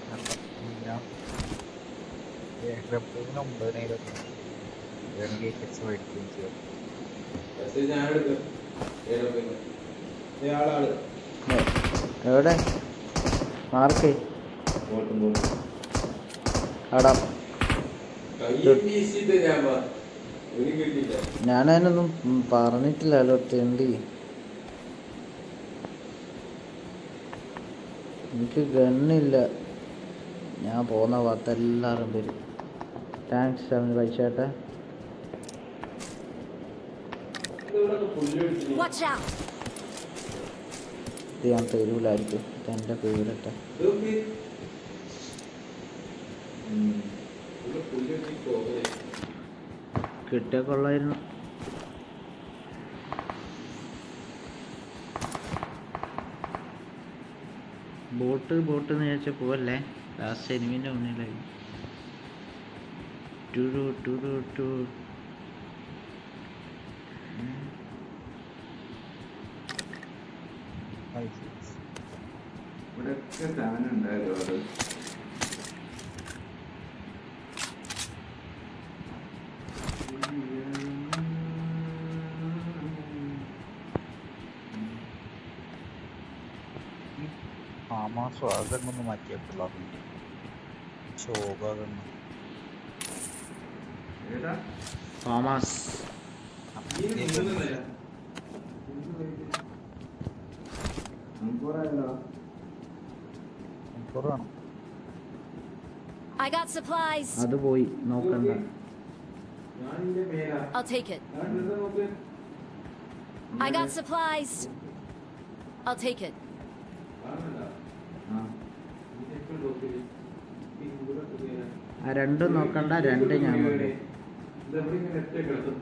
ഒമ്പത് നേരം മേടിക്കുകയും ചെയ്യാം ബസ് ഞാൻ എടുക്കും ഏറോപ്ലെയിൻ. ആളാള് എവിടെ മാർക്ക് ബോട്ടും ബോട്ടും അടാ കയ്യിൽ വീശിയിട്ട് ഞാൻ വാ. ഒരു കിട്ടിയില്ല ഞാനതിനൊന്നും ഉം പറഞ്ഞിട്ടില്ലല്ലോ തെണ്ടി എനിക്ക് ഗണ്ണില്ല ഞാൻ പോന്ന ഭാഗത്ത് എല്ലാവരും വരും താങ്ക്സ് അവന് പൈസ ചേട്ടാ ഇതിവിടൊക്കെ പുല്ല് പിടിച്ചിന്. Watch out! ഇത് ഞാൻ തരൂലായിരിക്കും ഇതെൻ്റെ പേരിട്ടെ ഇതൊക്കെ ഫുള്ള് പുല്ല് പിടിച്ച് പോകുന്നെ. കിട്ടിയ കൊള്ളായിരുന്നു ബോട്ട് ബോട്ട് എന്ന് വിചാരിച്ചാൽ പോവല്ലേ ലാസ്റ്റ് എനിമിൻ്റെ മുന്നിലായി ടുരു ടുരു ടു ഇവിടെയൊക്കെ സാധനം ഉണ്ടായിരുന്നു അത് ആമാസോ അതൊക്കെ മാറ്റിയപ്പോഴോ ശോകം ഏതാ ഫാമാസ് ഈ മൂന്ന് നില. നമുക്കോറായല്ലോ കുറവാണ് I got supplies. അത് പോയി നോക്കണ്ട ഞാൻ ഇതിന്റെ മേലാ. I'll take it. ഞാൻ ഡ്രസ്സ് നോക്ക്. I got supplies. I'll take it. കാണുന്നുണ്ടോ? ആ ഇതൊക്കെ നോക്കില്. ഈ ഇവിടൊക്കെ മേലാ. ആ രണ്ടും നോക്കണ്ട രണ്ട് ഞാൻ നോക്കും. ഇതെവിടെ ഇങ്ങനെ ഒറ്റ കിടക്കും?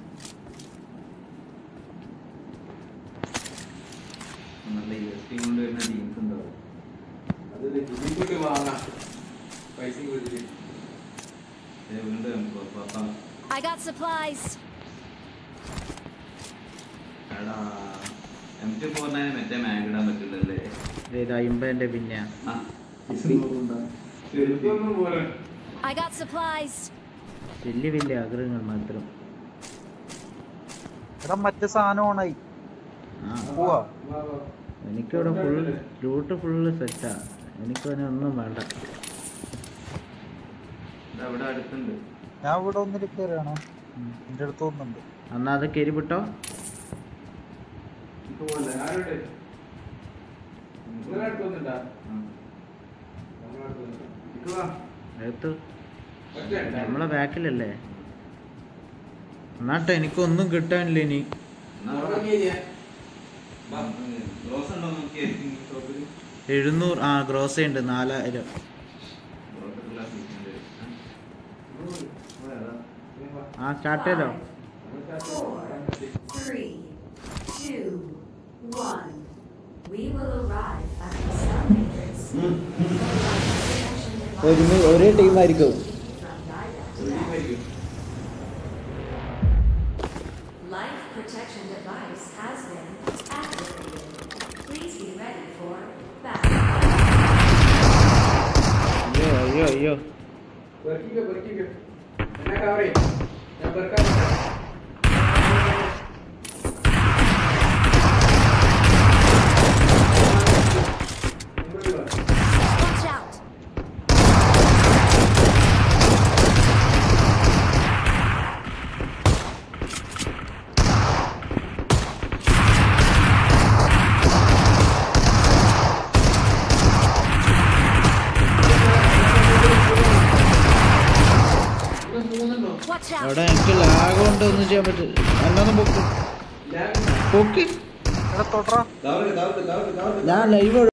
നല്ല യു എസ് ടി കൊണ്ടുവരുന്ന ജീൻസ് ഉണ്ടാവും അതില് ജിബിക്ക് വാങ്ങാം. പൈസ കൊടുത്തിട്ട്. ഏ, വീണ്ടും പാപ്പ I got supplies. എടാ എം ടി ഫോറിനെ മറ്റേ മാഗ് ഇടാൻ പറ്റില്ലല്ലേ ഇത് അയിമ്പതിൻ്റെ പിന്നെ ആ I got supplies. വലിയ വലിയ ആഗ്രഹങ്ങൾ മാത്രം എടാ മറ്റേ സാധനം ഓണായി ആ പോവാ എനിക്കിവിടെ ഫുൾ ലൂട്ട് ഫുള്ള് സെറ്റാ എനിക്കതിനെ ഒന്നും വേണ്ട അവിടെ അടുത്തുണ്ട് ഞാൻ ഇവിടെ ഒന്നിൽ കയറിയാണോ എന്റെ അടുത്ത് ഒന്നുണ്ട് എന്നാ അത് കയറി വിട്ടോ എടുത്തു നമ്മളെ ബാക്കിലല്ലേ എന്നാട്ടോ എനിക്കൊന്നും കിട്ടാനില്ല ഇനി റോസ് ഉണ്ടോ നോക്കിയേ ഷോപ്പിൽ എഴുന്നൂറ് ആ ഗ്രോസ ഉണ്ട് നാലായിരം ആ സ്റ്റാർട്ട് ചെയ്തോ Four, three, two, one. We will arrive at the cell matrix. ഒരേ ടീമായിരിക്കും Life protection device has been activated. Please be ready for battle. അയ്യോ അയ്യോ അയ്യോ പെറുക്കിക്കോ, പെറുക്കിക്കോ. എന്നെ cover ചെയ്യ്. ഞാൻ പെറുക്കാൻ നോക്കാം. ഇങ്ങോട്ട് വാ. Watch out. Watch out. അവിടെ എനിക്ക് ലാഗ് കൊണ്ട് ഒന്നും ചെയ്യാൻ പറ്റില്ല അല്ലാതെ പൊക്ക് പൊക്ക് എടാ തൊടറാ ദാവര് ദാവര് ദാവര് ദാവര് ഞാൻ ലൈവ്